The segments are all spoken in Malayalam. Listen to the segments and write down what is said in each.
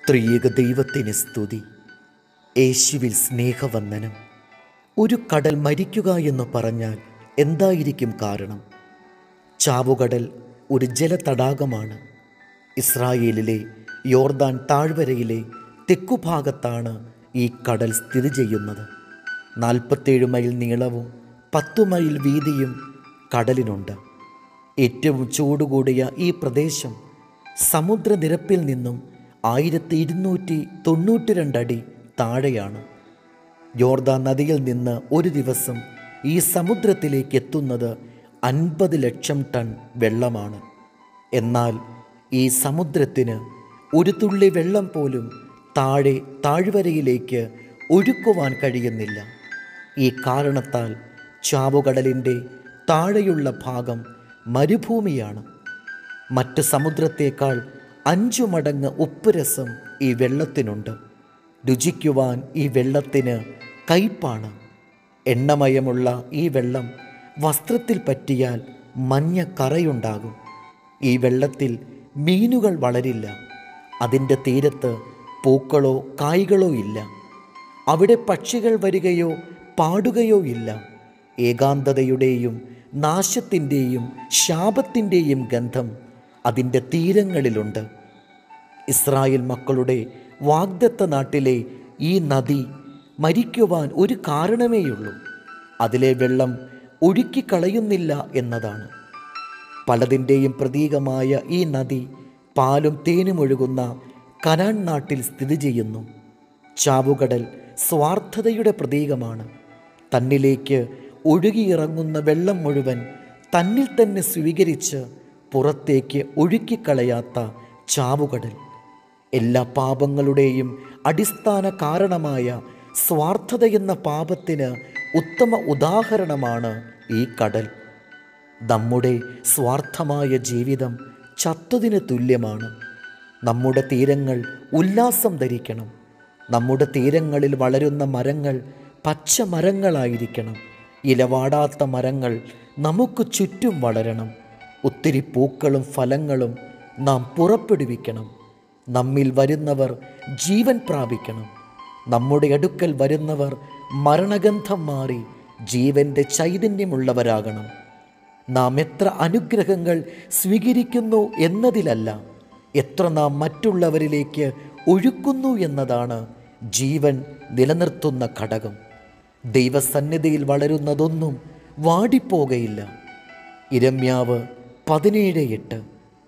ത്രിയേക ദൈവത്തിന് സ്തുതി യേശുവിൽ സ്നേഹവന്ദനം ഒരു കടൽ മരിക്കുക എന്ന് പറഞ്ഞാൽ എന്തായിരിക്കും കാരണം ചാവുകടൽ ഒരു ജലതടാകമാണ് ഇസ്രായേലിലെ യോർദാൻ താഴ്വരയിലെ തെക്കുഭാഗത്താണ് ഈ കടൽ സ്ഥിതി ചെയ്യുന്നത് നാൽപ്പത്തേഴ് മൈൽ നീളവും പത്തു മൈൽ വീതിയും കടലിനുണ്ട് ഏറ്റവും ചൂടുകൂടിയ ഈ പ്രദേശം സമുദ്രനിരപ്പിൽ നിന്നും ആയിരത്തി ഇരുന്നൂറ്റി തൊണ്ണൂറ്റി രണ്ടടി താഴെയാണ് യോർദാൻ നദിയിൽ നിന്ന് ഒരു ദിവസം ഈ സമുദ്രത്തിലേക്ക് എത്തുന്നത് അൻപത് ലക്ഷം ടൺ വെള്ളമാണ് എന്നാൽ ഈ സമുദ്രത്തിന് ഒരു തുള്ളി വെള്ളം പോലും താഴെ താഴ്വരയിലേക്ക് ഒഴുക്കുവാൻ കഴിയുന്നില്ല ഈ കാരണത്താൽ ചാവുകടലിൻ്റെ താഴെയുള്ള ഭാഗം മരുഭൂമിയാണ് മറ്റ് സമുദ്രത്തേക്കാൾ അഞ്ചു മടങ്ങ് ഉപ്പ് രസം ഈ വെള്ളത്തിനുണ്ട് രുചിക്കുവാൻ ഈ വെള്ളത്തിന് കയ്പാണ് എണ്ണമയമുള്ള ഈ വെള്ളം വസ്ത്രത്തിൽ പറ്റിയാൽ മഞ്ഞ കറയുണ്ടാകും ഈ വെള്ളത്തിൽ മീനുകൾ വളരില്ല അതിൻ്റെ തീരത്ത് പൂക്കളോ കായ്കളോ ഇല്ല അവിടെ പക്ഷികൾ വരികയോ പാടുകയോ ഇല്ല ഏകാന്തതയുടെയും നാശത്തിൻ്റെയും ശാപത്തിൻ്റെയും ഗന്ധം അതിൻ്റെ തീരങ്ങളിലുണ്ട് ഇസ്രായേൽ മക്കളുടെ വാഗ്ദത്ത നാട്ടിലെ ഈ നദി മരിക്കുവാൻ ഒരു കാരണമേയുള്ളൂ അതിലെ വെള്ളം ഒഴുക്കിക്കളയുന്നില്ല എന്നതാണ് പലതിൻ്റെയും പ്രതീകമായ ഈ നദി പാലും തേനും ഒഴുകുന്ന കനാൻ നാട്ടിൽ സ്ഥിതി ചെയ്യുന്നു ചാവുകടൽ സ്വാർത്ഥതയുടെ പ്രതീകമാണ് തന്നിലേക്ക് ഒഴുകിയിറങ്ങുന്ന വെള്ളം മുഴുവൻ തന്നിൽ തന്നെ സ്വീകരിച്ച് പുറത്തേക്ക് ഒഴുക്കിക്കളയാത്ത ചാവുകടൽ എല്ലാ പാപങ്ങളുടെയും അടിസ്ഥാന കാരണമായ സ്വാർത്ഥത എന്ന പാപത്തിന് ഉത്തമ ഉദാഹരണമാണ് ഈ കടൽ നമ്മുടെ സ്വാർത്ഥമായ ജീവിതം ചത്തതിന് തുല്യമാണ് നമ്മുടെ തീരങ്ങൾ ഉല്ലാസം ധരിക്കണം നമ്മുടെ തീരങ്ങളിൽ വളരുന്ന മരങ്ങൾ പച്ച മരങ്ങളായിരിക്കണം ഇലവാടാത്ത മരങ്ങൾ നമുക്ക് ചുറ്റും വളരണം ഒത്തിരി പൂക്കളും ഫലങ്ങളും നാം പുറപ്പെടുവിക്കണം നമ്മിൽ വരുന്നവർ ജീവൻ പ്രാപിക്കണം നമ്മുടെ അടുക്കൽ വരുന്നവർ മരണഗന്ധം മാറി ജീവൻ്റെ ചൈതന്യമുള്ളവരാകണം നാം എത്ര അനുഗ്രഹങ്ങൾ സ്വീകരിക്കുന്നു എന്നതിലല്ല എത്ര നാം മറ്റുള്ളവരിലേക്ക് ഒഴുക്കുന്നു എന്നതാണ് ജീവൻ നിലനിർത്തുന്ന ഘടകം ദൈവസന്നിധിയിൽ വളരുന്നതൊന്നും വാടിപ്പോകയില്ല ഇരമ്യാവ് പതിനേഴ് എട്ട്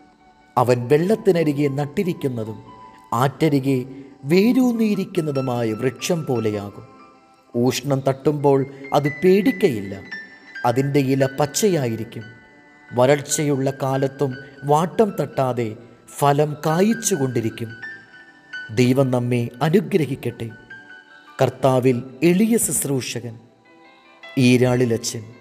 അവൻ വെള്ളത്തിനരികെ നട്ടിരിക്കുന്നതും ആറ്റരികെ വേരൂന്നിയിരിക്കുന്നതുമായ വൃക്ഷം പോലെയാകും ഊഷ്ണം തട്ടുമ്പോൾ അത് പേടിക്കയില്ല അതിൻ്റെ ഇല പച്ചയായിരിക്കും വരൾച്ചയുള്ള കാലത്തും വാട്ടം തട്ടാതെ ഫലം കായിച്ചു കൊണ്ടിരിക്കും ദൈവം നമ്മെ അനുഗ്രഹിക്കട്ടെ കർത്താവിൽ എളിയ ശുശ്രൂഷകൻ ഈരാളിലച്ചൻ